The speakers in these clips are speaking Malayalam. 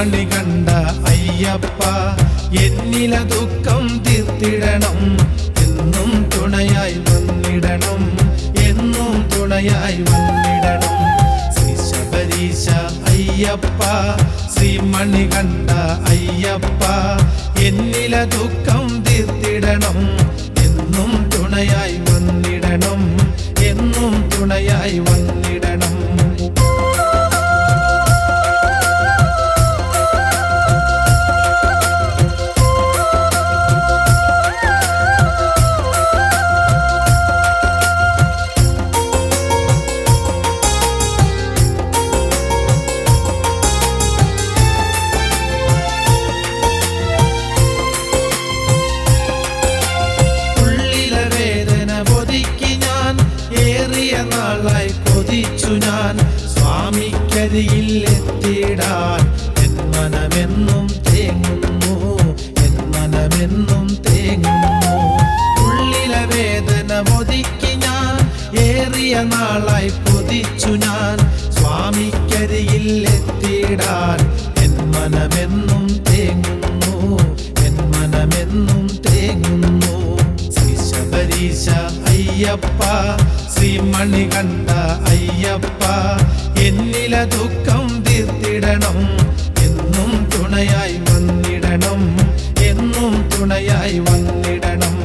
ശ്രീമണി കണ്ട അയ്യപ്പ എന്നില ദുഃഖം തീർത്തിടണം എന്നും തുണയായി വന്നിടണം എന്നും തുണയായി വന്നിടണം ശ്രീ ശബരീശ അയ്യപ്പ ശ്രീമണി കണ്ട അയ്യപ്പ എന്നില ദുഃഖം തീർത്തിടണം എന്നും തുണയായി വന്നിടണം എന്നും തുണയായി വന്നിടണം ഉള്ളിലെ വേദന ഒതുക്കി ഞാൻ ഏറിയ നാളായി കൊതിച്ചു ഞാൻ സ്വാമിക്കരിയിൽ എത്തിയിടാൻ എൻ മനമെന്നും തേങ്ങുന്നു എൻ മനമെന്നും തേങ്ങുന്നു ഉള്ളിലെ വേദന ഒതുക്കി ഞാൻ ഏറിയ നാളായി കൊതിച്ചു ഞാൻ സ്വാമിക്കരിയിൽ എത്തിയിടാൻ എൻ മനമെന്നും തേങ്ങുന്നു എൻ മനമെന്നും തേങ്ങുന്നു ശ്രീ ശബരീശ അയ്യപ്പ ശ്രീമണി കണ്ട അയ്യപ്പ എന്നില ദുഃഖം തീർത്തിടണം എന്നും തുണയായി വന്നിടണം എന്നും തുണയായി വന്നിടണം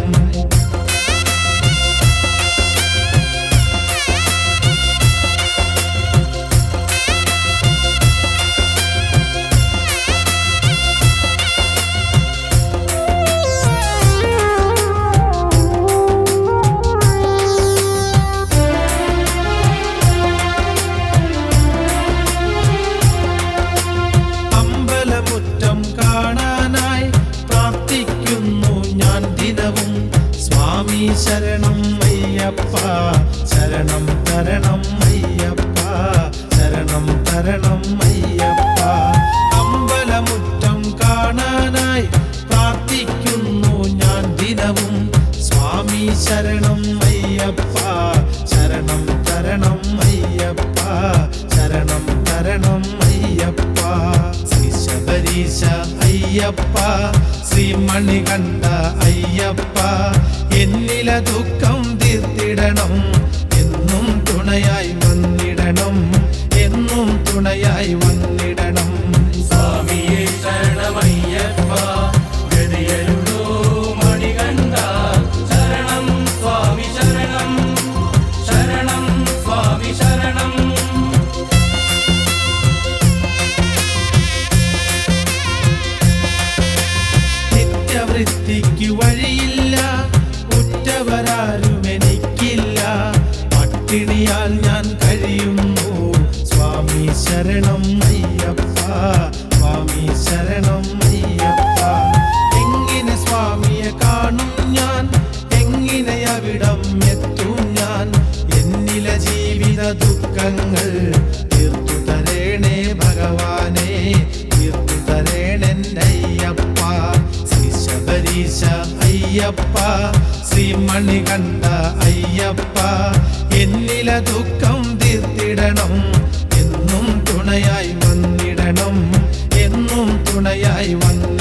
അമ്പലമുറ്റം കാണാനായി പ്രാർത്ഥിക്കുന്നു ഞാൻ ദിനവും സ്വാമി ശരണം അയ്യപ്പ ശരണം തരണം അയ്യപ്പ ശരണം തരണം അയ്യപ്പ അമ്പലമുറ്റം കാണാനായി പ്രാർത്ഥിക്കുന്നു ഞാൻ ദിനവും സ്വാമി ശരണം അയ്യപ്പ ശരണം തരണം അയ്യപ്പ ശരണം തരണം അയ്യപ്പ ശ്രീ ശബരീശ അയ്യപ്പ ശ്രീമണി കണ്ട അയ്യപ്പ എന്നില ദുഃഖം തീർത്തിടണം എന്നും തുണയായി വന്നിടണം എന്നും തുണയായി വന്നിടണം സ്വാമിയേ ശരണമയ്യപ്പ ഗതിയരുടോ മണികണ്ഠ ശരണം സ്വാമി ശരണം ശരണം സ്വാമി ശരണം നിത്യവൃത്തിക്ക് വഴിയില്ല ഉറ്റവരാരും എനിക്കില്ല പട്ടിണിയാൽ ഞാൻ കഴിയുന്നു സ്വാമി ശരണം അയ്യപ്പ സ്വാമി ശരണം അയ്യപ്പ എങ്ങനെ സ്വാമിയെ കാണും ഞാൻ എങ്ങനെ അവിടം എത്തും ഞാൻ എന്നിലെ ജീവിത ദുഃഖങ്ങൾ തീർത്തു തരേണേ ഭഗവാനെ തീർത്തു തരേണെന്നയ്യപ്പ ശ്രീ ശബരീശ അയ്യപ്പ ശ്രീമണി കണ്ട അയ്യപ്പ എന്നില ദുഃഖം തീർത്തിടണം എന്നും തുണയായി വന്നിടണം എന്നും തുണയായി വന്നിടണം